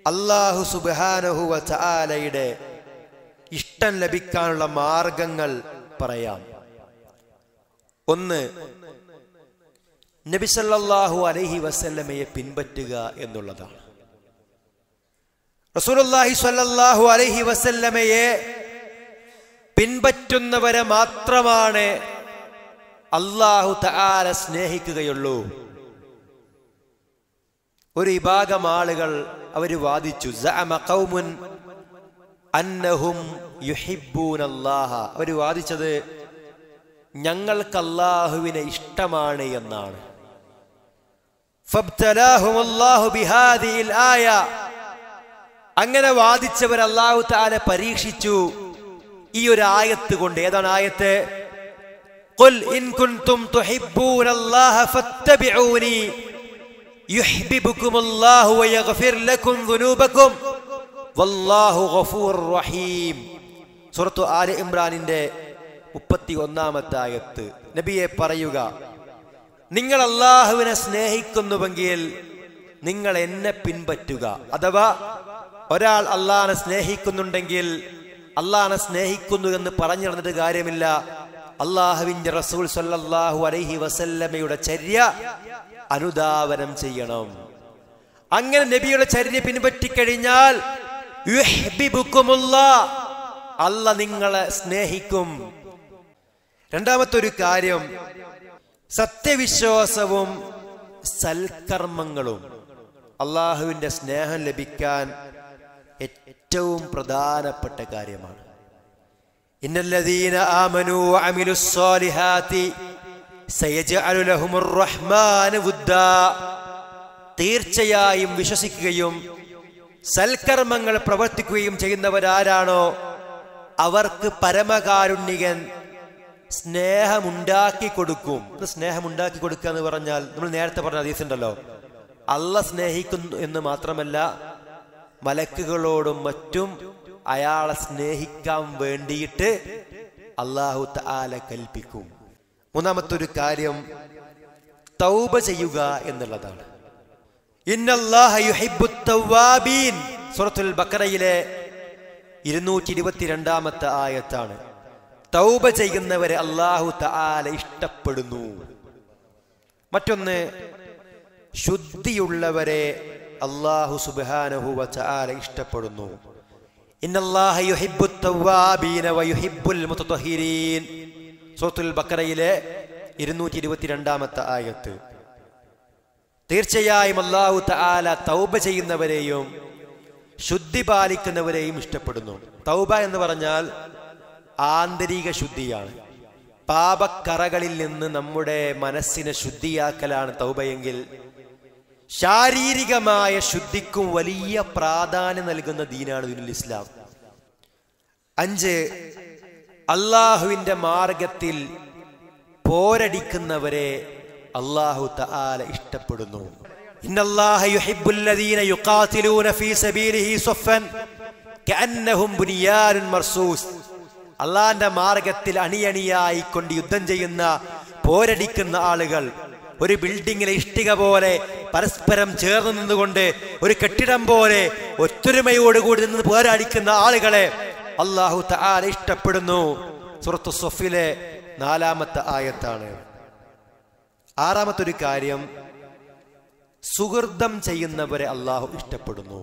അള്ളാഹു സുബാനഹുവ ചാലയുടെ ഇഷ്ടം ലഭിക്കാനുള്ള മാർഗങ്ങൾ പറയാം ഒന്ന് നബിസല്ലാഹു അലൈഹി വസല്ലമയെ പിൻപറ്റുക എന്നുള്ളതാണ് റസൂലുള്ളാഹി സ്വല്ലല്ലാഹു അലൈഹി വസല്ലമയെ പിൻപറ്റുന്നവരെ മാത്രമാണ് അള്ളാഹു തആല സ്നേഹിക്കുകയുള്ളൂ ഒരു വിഭാഗം ആളുകൾ അവർ വാദിച്ചു സഅമ ഖൗമുൻ അന്നഹും യുഹിബ്ബൂനല്ലാഹ അവർ വാദിച്ചത് ഞങ്ങൾക്ക് അള്ളാഹുവിനെ ഇഷ്ടമാണ് എന്നാണ് ഫബ്തലാഹുമുല്ലാഹു ബിഹാദിഹിൽ ആയ അങ്ങനെ വാദിച്ചവർ അള്ളാഹു താല പരീക്ഷിച്ചു ഈ ഒരു ആയത്ത് കൊണ്ട് ഏതാണ് ആയത്ത് قل إن كنتم تحبون الله فاتبعوني يحببكم الله ويغفر لكم ذنوبكم والله غفور رحيم സൂറത്തു ആല ഇമ്രാനിന്റെ മുപ്പത്തി ഒന്നാമത്തെ ആയത്ത് നബിയെ പറയുക നിങ്ങൾ അള്ളാഹുവിനെ സ്നേഹിക്കുന്നുവെങ്കിൽ നിങ്ങൾ എന്നെ പിൻപറ്റുക അഥവാ ഒരാൾ അള്ളാഹിനെ സ്നേഹിക്കുന്നുണ്ടെങ്കിൽ അള്ളാഹിനെ സ്നേഹിക്കുന്നു എന്ന് പറഞ്ഞു നടന്നിട്ട് കാര്യമില്ല അള്ളാഹുവിന്റെ റസൂൽ സല്ലല്ലാഹു അലൈഹി വസല്ലമയുടെ ചര്യ അനുധാവനം ചെയ്യണം അങ്ങനെ നബിയുടെ ചര്യ പിൻപറ്റിക്കഴിഞ്ഞാൽ അല്ല നിങ്ങളെ സ്നേഹിക്കും രണ്ടാമത്തെ ഒരു കാര്യം സത്യവിശ്വാസവും സൽക്കർമ്മങ്ങളും അള്ളാഹുവിന്റെ സ്നേഹം ലഭിക്കാൻ ഏറ്റവും പ്രധാനപ്പെട്ട കാര്യമാണ് ഇന്നല്ലദീന ആമനു വഅമിലു സ്സാലിഹാത്തി സയജ്അലു ലഹുമുർ റഹ്മാനു വുദ്ദാ തീർച്ചയായും വിശ്വസിക്കുകയും സൽക്കർമ്മങ്ങൾ പ്രവർത്തിക്കുകയും ചെയ്യുന്നവരാരാണോ അവർക്ക് പരമകാരുണ്യകൻ സ്നേഹമുണ്ടാക്കി കൊടുക്കും ഇത് സ്നേഹമുണ്ടാക്കി കൊടുക്കുക എന്ന് പറഞ്ഞാൽ നമ്മൾ നേരത്തെ പറഞ്ഞ ഹദീസ് ഉണ്ടല്ലോ അല്ല സ്നേഹിക്കുന്നു എന്ന് മാത്രമല്ല മലക്കുകളോടും മറ്റും അയാളെ സ്നേഹിക്കാൻ വേണ്ടിയിട്ട് അള്ളാഹു താല കൽപ്പിക്കും മൂന്നാമത്തെ ഒരു കാര്യം തൗബ ചെയ്യുക എന്നുള്ളതാണ് ഇന്നല്ലാഹ യുഹിബ്ബു തവ്വാബീൻ സൂറത്തുൽ ബക്കറയിലെ ഇരുന്നൂറ്റി ഇരുപത്തിരണ്ടാമത്തെ ആയത്താണ് തൗബ ചെയ്യുന്നവരെ അള്ളാഹു തആല ഇഷ്ടപ്പെടുന്നു മറ്റൊന്ന് ശുദ്ധിയുള്ളവരെ അള്ളാഹു സുബ്ഹാനഹു വ തആല ഇഷ്ടപ്പെടുന്നു ഇന്നല്ലാഹ യുഹിബ്ബു തവ്വാബീന വ യുഹിബ്ബുൽ മുതതഹിരീൻ സൂറത്തുൽ ബക്കറയിലെ ഇരുന്നൂറ്റി ഇരുപത്തിരണ്ടാമത്തെ ആയത്ത് തീർച്ചയായും അള്ളാഹു തആല തൗബ ചെയ്യുന്നവരെയും ശുദ്ധി പാലിക്കുന്നവരെയും ഇഷ്ടപ്പെടുന്നു തൗബ എന്ന് പറഞ്ഞാൽ ആന്തരിക ശുദ്ധിയാണ് പാപക്കറകളിൽ നിന്ന് നമ്മുടെ മനസ്സിനെ ശുദ്ധിയാക്കലാണ് തൗബയെങ്കിൽ ശാരീരികമായ ശുദ്ധിക്കും വലിയ പ്രാധാന്യം നൽകുന്ന ദീനാണ് ദീനുൽ ഇസ്ലാം അഞ്ച് അള്ളാഹുവിന്റെ മാർഗത്തിൽ പോരടിക്കുന്നവരെ അള്ളാഹു തആല ഇഷ്ടപ്പെടുന്നു ഇന്നല്ലാഹ യുഹിബ്ബുല്ലദീന യുഖാതിലൂന ഫീ സബീലിഹി സഫൻ കഅന്നഹും ബുനിയാനുൻ മർസൂസ് അള്ളാഹിന്റെ മാർഗത്തിൽ അണിയണിയായി കൊണ്ട് യുദ്ധം ചെയ്യുന്ന പോരടിക്കുന്ന ആളുകൾ ഒരു ബിൽഡിങ്ങിലെ ഇഷ്ടിക പോലെ പരസ്പരം ചേർന്ന് നിന്നുകൊണ്ട് ഒരു കെട്ടിടം പോലെ ഒത്തൊരുമയോടുകൂടി നിന്ന് പോരാടിക്കുന്ന ആളുകളെ അള്ളാഹു തആല ഇഷ്ടപ്പെടുന്നു സുറത്തു സൊഫിലെ നാലാമത്തെ ആയത്താണ് ആറാമത്തെ ഒരു കാര്യം സുഹൃതം ചെയ്യുന്നവരെ അള്ളാഹു ഇഷ്ടപ്പെടുന്നു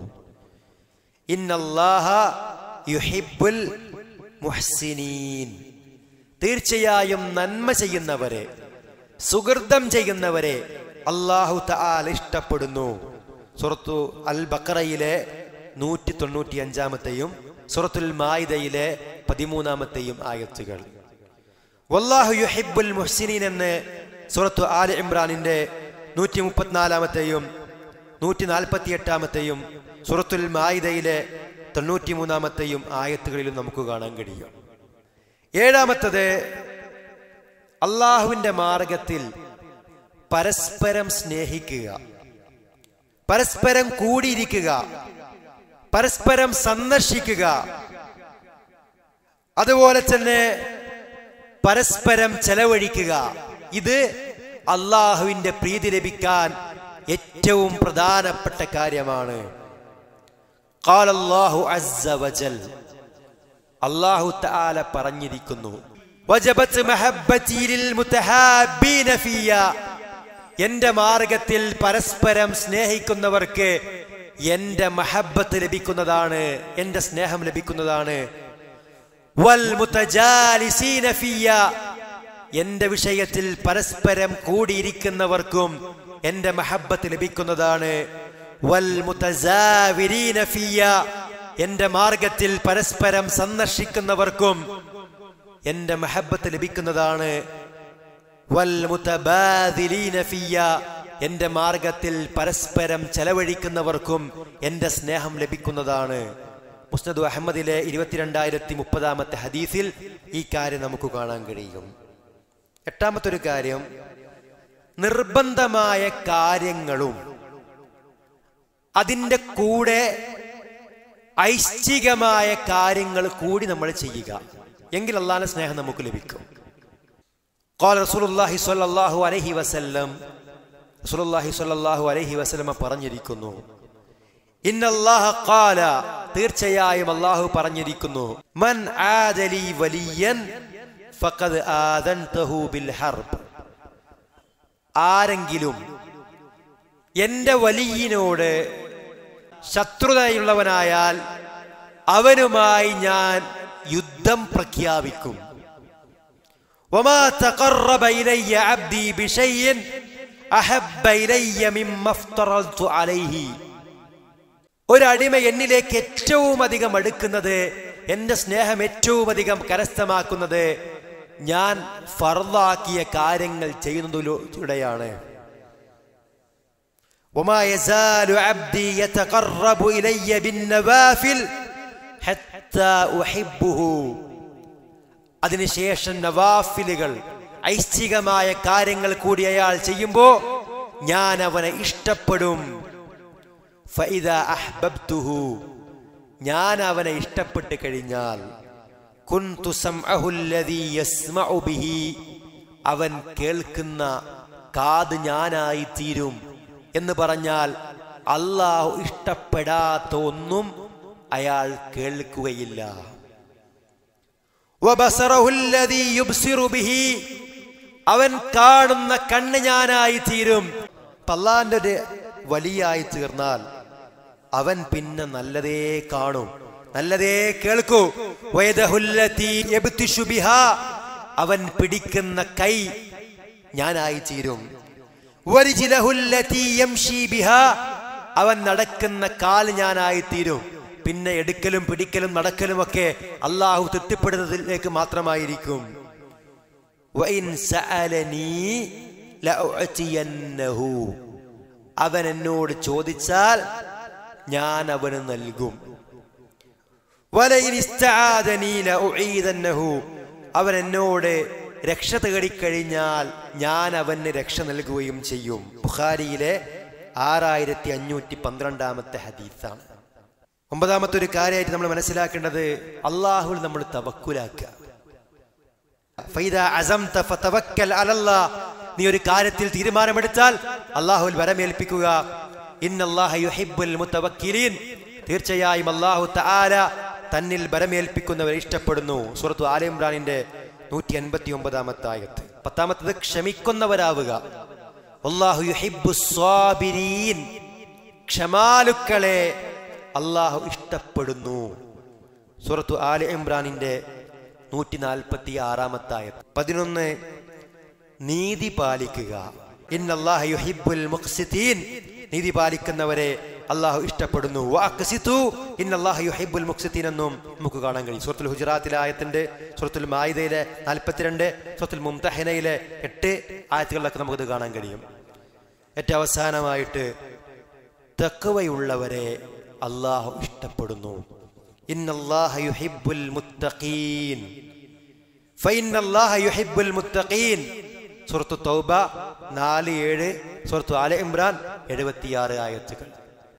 ഇന്നല്ലാഹ യുഹിബ്ബുൽ മുഹ്സിനീൻ തീർച്ചയായും നന്മ ചെയ്യുന്നവരെ സുഹൃതം ചെയ്യുന്നവരെ അള്ളാഹു തആല ഇഷ്ടപ്പെടുന്നു സുറത്തു അൽ ബക്കറയിലെ നൂറ്റി തൊണ്ണൂറ്റി അഞ്ചാമത്തെയും സുറത്തുൽ മായിദയിലെ പതിമൂന്നാമത്തെയും ആയത്തുകൾ വല്ലാഹു യുഹിബ്ബുൽ മുഹ്സിനീൻ എന്ന് സുറത്തു ആല ഇമ്രാനിന്റെ നൂറ്റി മുപ്പത്തിനാലാമത്തെയും നൂറ്റി നാൽപ്പത്തി എട്ടാമത്തെയും സുറത്തുൽ മായിദയിലെ തൊണ്ണൂറ്റി മൂന്നാമത്തെയും ആയത്തുകളിലും നമുക്ക് കാണാൻ കഴിയും ഏഴാമത്തത് അള്ളാഹുവിന്റെ മാർഗത്തിൽ പരസ്പരം സ്നേഹിക്കുക പരസ്പരം കൂടിയിരിക്കുക പരസ്പരം സന്ദർശിക്കുക അതുപോലെ തന്നെ പരസ്പരം ചെലവഴിക്കുക ഇത് അള്ളാഹുവിന്റെ പ്രീതി ലഭിക്കാൻ ഏറ്റവും പ്രധാനപ്പെട്ട കാര്യമാണ് قال الله عز وجل അള്ളാഹു തആല പറഞ്ഞിരിക്കുന്നു വജബത്ത് മഹബ്ബതി ലിൽ മുതഹാബീന ഫിയ എന്റെ മാർഗത്തിൽ പരസ്പരം സ്നേഹിക്കുന്നവർക്ക് എന്റെ മഹബത്ത് ലഭിക്കുന്നതാണ് എന്റെ സ്നേഹം ലഭിക്കുന്നതാണ് വൽ മുതജാലിസീന ഫിയ എന്റെ വിഷയത്തിൽ പരസ്പരം കൂടിയിരിക്കുന്നവർക്കും എന്റെ മഹബത്ത് ലഭിക്കുന്നതാണ് വൽ മുതസാവിരീന ഫിയ എന്റെ മാർഗത്തിൽ പരസ്പരം സന്ദർശിക്കുന്നവർക്കും എന്റെ മഹബത്ത് ലഭിക്കുന്നതാണ് വൽ മുതബാദിലീന ഫിയ എന്റെ മാർഗത്തിൽ പരസ്പരം ചെലവഴിക്കുന്നവർക്കും എന്റെ സ്നേഹം ലഭിക്കുന്നതാണ് മുസ്നദ് അഹമ്മദിലെ ഇരുപത്തിരണ്ടായിരത്തി മുപ്പതാമത്തെ ഹദീസിൽ ഈ കാര്യം നമുക്ക് കാണാൻ കഴിയും എട്ടാമത്തെ ഒരു കാര്യം നിർബന്ധമായ കാര്യങ്ങളും അതിൻ്റെ കൂടെ ഐശ്ചികമായ കാര്യങ്ങൾ കൂടി നമ്മൾ ചെയ്യുക എങ്കിൽ അള്ളാഹിന്റെ സ്നേഹം നമുക്ക് ലഭിക്കും قال رسول الله صلى الله عليه وسلم رسول الله صلى الله عليه وسلم പറഞ്ഞിരിക്കുന്നു ഇന്നല്ലാഹ ഖാല തീർച്ചയായും അല്ലാഹു പറഞ്ഞിരിക്കുന്നു മൻ ആദലി വലിയൻ ഫഖദ് ആദൻതഹു ബിൽ ഹർബ് ആരെങ്കിലും എന്റെ വലിയനോട് ശത്രുതയുള്ളവനായാൽ അവനുമായി ഞാൻ യുദ്ധം പ്രഖ്യാപിക്കും وما تقرب إلي عبدي بشيء أحب إلي مما افترضت عليه ഒരടിമ എന്നിലേക്ക് ഏറ്റവും അധികം അടുക്കുന്നത് എന്റെ സ്നേഹം ഏറ്റവും അധികം കരസ്ഥമാക്കുന്നത് ഞാൻ ഫർദാക്കിയ കാര്യങ്ങൾ ചെയ്യുന്നതിലൂടെയാണ് وما يزال عبدي يتقرب إلي بالنوافل حتى أحبه അതിനുശേഷം നവാഫിലുകൾ ഐച്ഛികമായ കാര്യങ്ങൾ കൂടി അയാൾ ചെയ്യുമ്പോ ഞാൻ അവനെ ഇഷ്ടപ്പെടും ഫൈദ അഹ്ബബ്തുഹു ഞാൻ അവനെ ഇഷ്ടപ്പെട്ട് കഴിഞ്ഞാൽ കുന്തു സംഅഹു അല്ലദീ യസ്മഉ ബിഹി അവൻ കേൾക്കുന്ന കാത് ഞാനായി തീരും എന്ന് പറഞ്ഞാൽ അള്ളാഹു ഇഷ്ടപ്പെടാത്ത ഒന്നും അയാൾ കേൾക്കുകയില്ല വബസറഹു അല്ലദീ യുബ്സിറു ബിഹി അവൻ കാണുന്ന കണ്ണ് ഞാനായി തീരും പല്ലാന്റെ ഒരു വലിയായി തീർന്നാൽ അവൻ പിന്നെ നല്ലതേ കാണും നല്ലതേ കേൾക്കൂ വയദഹുല്ലതീ യബ്തിഷു ബിഹാ അവൻ പിടിക്കുന്ന കൈ ഞാനായി തീരും വരിജിലഹുല്ലതീ യംശി ബിഹാ അവൻ നടക്കുന്ന കാൽ ഞാനായി തീരും പിന്നെ എടുക്കലും പിടിക്കലും നടക്കലും ഒക്കെ അള്ളാഹു തൃപ്തിപ്പെടുന്നതിലേക്ക് മാത്രമായിരിക്കും വഇൻ സഅലനീ ലഉഅതിയന്നഹു അവൻ എന്നോട് ചോദിച്ചാൽ ഞാൻ അവന് നൽകും വലയിൻ ഇസ്തആദനീ ലഉഈദന്നഹു അവൻ എന്നോട് രക്ഷ തേടിക്കഴിഞ്ഞാൽ ഞാൻ അവന് രക്ഷ നൽകുകയും ചെയ്യും ബുഖാരിയിലെ ആറായിരത്തി അഞ്ഞൂറ്റി പന്ത്രണ്ടാമത്തെ ഹദീസാണ് ഒമ്പതാമത്തെ ഒരു കാര്യമായിട്ട് നമ്മൾ മനസ്സിലാക്കേണ്ടത് അള്ളാഹുൽ നമ്മൾ തവക്കുലാക്കുക ഫൈദ അസംത ഫതവക്കൽ അലല്ലാ നീ ഒരു കാര്യത്തിൽ തീരുമാനമെടുത്താൽ അള്ളാഹുൽ വരമേൽപ്പിക്കുക ഇന്നല്ലാഹ യുഹിബ്ബുൽ മുതവക്കിലീൻ തീർച്ചയായും അള്ളാഹു തആല തന്നിൽ ബരമേൽപ്പിക്കുന്നവരെ ഇഷ്ടപ്പെടുന്നു സൂറത്തു ആല ഇമ്രാനിന്റെ നൂറ്റി അൻപത്തി ഒമ്പതാമത്തെ ആയത്ത് പത്താമത്തത് ക്ഷമിക്കുന്നവരാവുക അള്ളാഹു യുഹിബ്ബു സ്വാബിരീൻ ക്ഷമാലുക്കളെ അള്ളാഹു ഇഷ്ടപ്പെടുന്നു സൂറത്തു ആല ഇമ്രാനിന്റെ നൂറ്റി നാൽപ്പത്തി ആറാമത്തെ ആയത്ത് പതിനൊന്ന് നീതി പാലിക്കുക ഇന്നല്ലാഹ യുഹിബ്ബുൽ മുഖ്സിതീൻ നീതി പാലിക്കുന്നവരെ അള്ളാഹു ഇഷ്ടപ്പെടുന്നു വാക്സിത്തു ഇന്നല്ലാഹ യുഹിബ്ബുൽ മുഖ്സിതീൻ എന്നും നമുക്ക് കാണാൻ കഴിയും സൂറത്തുൽ ഹുജറാത്തിലെ ആയത്തിന്റെ സൂറത്തുൽ മായിദയിലെ നാൽപ്പത്തിരണ്ട് സൂറത്തുൽ മുംതഹിനയിലെ എട്ട് ആയത്തുകളിലൊക്കെ നമുക്കത് കാണാൻ കഴിയും ഏറ്റവും അവസാനമായിട്ട് തക്കവയുള്ളവരെ അള്ളാഹു ഇഷ്ടപ്പെടുന്നു ഇന്നല്ലാഹ യുഹിബ്ബുൽ മുത്തഖീൻ ഫൈനല്ലാഹ യുഹിബ്ബുൽ മുത്തഖീൻ സൂറത്തു തൗബ നാല് ഏഴ് സൂറത്തു ആല ഇമ്രാൻ എഴുപത്തിയാറ് ആയത്തുകൾ